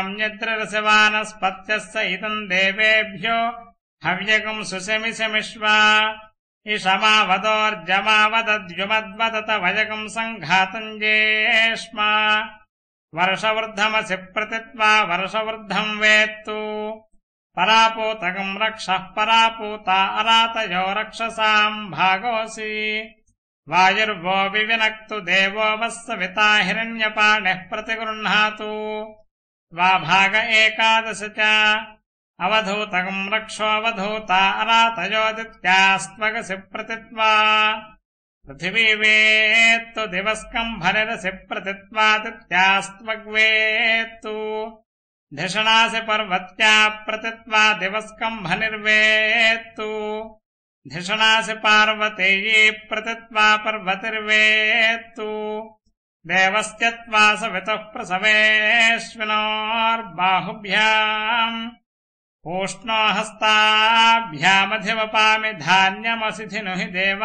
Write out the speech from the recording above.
यद्ररसवानस्पत्यः स इदम् देवेभ्यो हव्यकम् सुशमिशमिष्वा इषमावदोर्जमावदद्युमद्वदत वयकम् सङ्घातम् जेष्मा वर्षवृद्धमसि प्रतित्वा वर्षवृद्धम् वेत्तु परापूतकम् रक्षः परापूता अरातयो रक्षसाम् भागोऽसि वायुर्वो विविनक्तु देवो वः सविता हिरण्यपाणिः प्रतिगृह्णातु वा भाग एकादश च अवधूतकम् रक्षोऽवधूता अरातयोदित्यास्त्वगसि प्रतित्वा पृथिवी वेत्तु दिवस्कम् भरिरसि प्रतित्वादित्यास्त्वग्वेत्तु धिषणासि पर्वत्या प्रतित्वा दिवस्कम् भनिर्वेत्तु धिषणासि पार्वतेयी प्रतित्वा पर्वतिर्वेत्तु देवस्य त्वा सवितुः प्रसवेश्विनोर्बाहुभ्याम् पूष्णो हस्ताभ्यामधिवपामि धान्यमसिधिनुहि देव